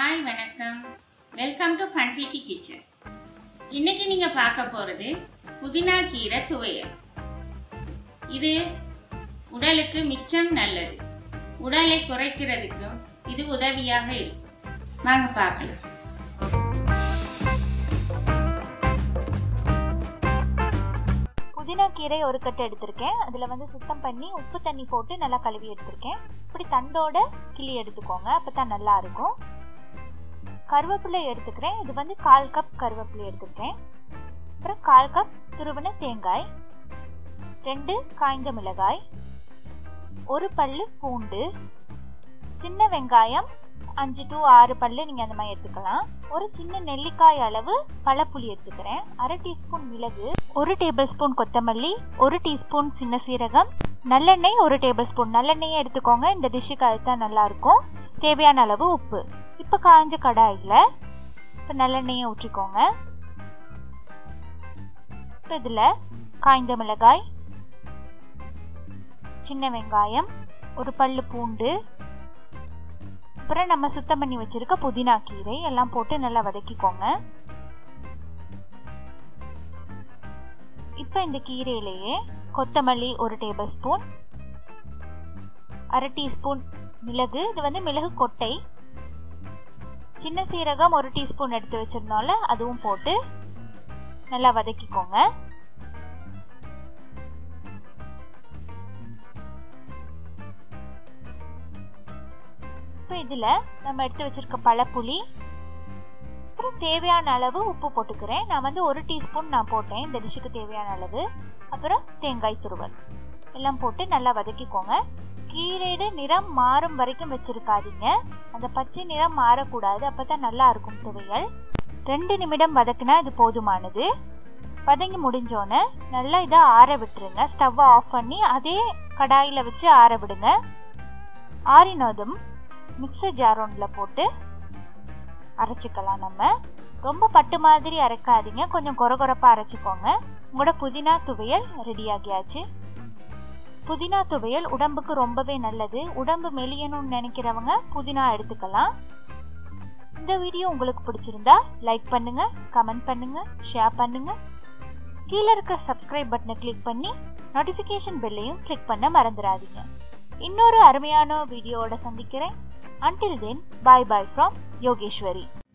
Hi வணக்கம் welcome to ஃபன்ஃபிட்டி kitchen இன்னைக்கு நீங்கள் பார்க்க போகிறது புதினா கீரை துவையல் இது உடலுக்கு மிச்சம் நல்லது உடலை குறைக்கிறதுக்கும் இது உதவியாக இருக்கும் வாங்க பார்க்கலாம் புதினா கீரை ஒரு கட்டு எடுத்திருக்கேன் அதில் வந்து சுத்தம் பண்ணி உப்பு தண்ணி போட்டு நல்லா கழுவி எடுத்திருக்கேன் இப்படி தண்டோட கிளி எடுத்துக்கோங்க அப்போ தான் நல்லா இருக்கும் கருவேப்பிலை எடுத்துக்கிறேன் இது வந்து கால் கப் கருவேப்பிலை எடுத்துருக்கேன் அப்புறம் கால் கப் துருவன தேங்காய் ரெண்டு காய்ந்த மிளகாய் ஒரு பல்லு பூண்டு சின்ன வெங்காயம் அஞ்சு டு ஆறு பல்லு நீங்கள் அந்த மாதிரி எடுத்துக்கலாம் ஒரு சின்ன நெல்லிக்காய் அளவு பழப்புளி எடுத்துக்கிறேன் அரை டீஸ்பூன் மிளகு ஒரு டேபிள் ஸ்பூன் கொத்தமல்லி ஒரு டீஸ்பூன் சின்ன சீரகம் நல்லெண்ணெய் ஒரு டேபிள் ஸ்பூன் நல்லெண்ணெயை எடுத்துக்கோங்க இந்த டிஷ்ஷுக்கு அதுதான் நல்லாயிருக்கும் தேவையான அளவு உப்பு இப்போ காய்ஞ்ச கடாயில் இப்போ நல்லெண்ணெயை ஊற்றிக்கோங்க இப்போ இதில் காய்ந்த மிளகாய் சின்ன வெங்காயம் ஒரு பல்லு பூண்டு அப்புறம் நம்ம சுத்தம் பண்ணி வச்சிருக்க புதினா கீரை எல்லாம் போட்டு நல்லா வதக்கிக்கோங்க இப்போ இந்த கீரையிலேயே கொத்தமல்லி ஒரு டேபிள் ஸ்பூன் அரை டீஸ்பூன் மிளகு இது வந்து மிளகு கொட்டை சின்ன சீரகம் ஒரு டீஸ்பூன் எடுத்து வச்சிருந்தோம்ல அதுவும் போட்டு நல்லா வதக்கிக்கோங்க இப்போ இதில் நம்ம எடுத்து வச்சிருக்க பழப்புளி அப்புறம் தேவையான அளவு உப்பு போட்டுக்கிறேன் நான் வந்து ஒரு டீஸ்பூன் நான் போட்டேன் இந்த டிஷ்ஷுக்கு தேவையான அளவு அப்புறம் தேங்காய் துருவல் எல்லாம் போட்டு நல்லா வதக்கிக்கோங்க கீரையோட நிறம் மாறும் வரைக்கும் வச்சிருக்காதீங்க அந்த பச்சை நிறம் மாறக்கூடாது அப்போ தான் நல்லா இருக்கும் துவையல் ரெண்டு நிமிடம் வதக்குனா இது போதுமானது வதங்கி முடிஞ்சோன்னே நல்லா இதை ஆற விட்டுருங்க ஸ்டவ்வை ஆஃப் பண்ணி அதே கடாயில் வச்சு ஆற விடுங்க ஆறினதும் மிக்சர் ஜார் ஒன்றில் போட்டு அரைச்சிக்கலாம் நம்ம ரொம்ப பட்டு மாதிரி அரைக்காதீங்க கொஞ்சம் கொரகொரப்பாக அரைச்சிக்கோங்க உங்களோட புதினா துவையல் ரெடி ஆகியாச்சு புதினா துவையல் உடம்புக்கு ரொம்பவே நல்லது உடம்பு மெலியணும்னு நினைக்கிறவங்க புதினா எடுத்துக்கலாம் இந்த வீடியோ உங்களுக்கு பிடிச்சிருந்தா லைக் பண்ணுங்க கமெண்ட் பண்ணுங்க ஷேர் பண்ணுங்க கீழே இருக்கிற சப்ஸ்கிரைப் பட்டனை கிளிக் பண்ணி நோட்டிஃபிகேஷன் பெல்லையும் கிளிக் பண்ண மறந்துடாதீங்க இன்னொரு அருமையான வீடியோவோட சந்திக்கிறேன் Until then, bye bye from Yogeshwari.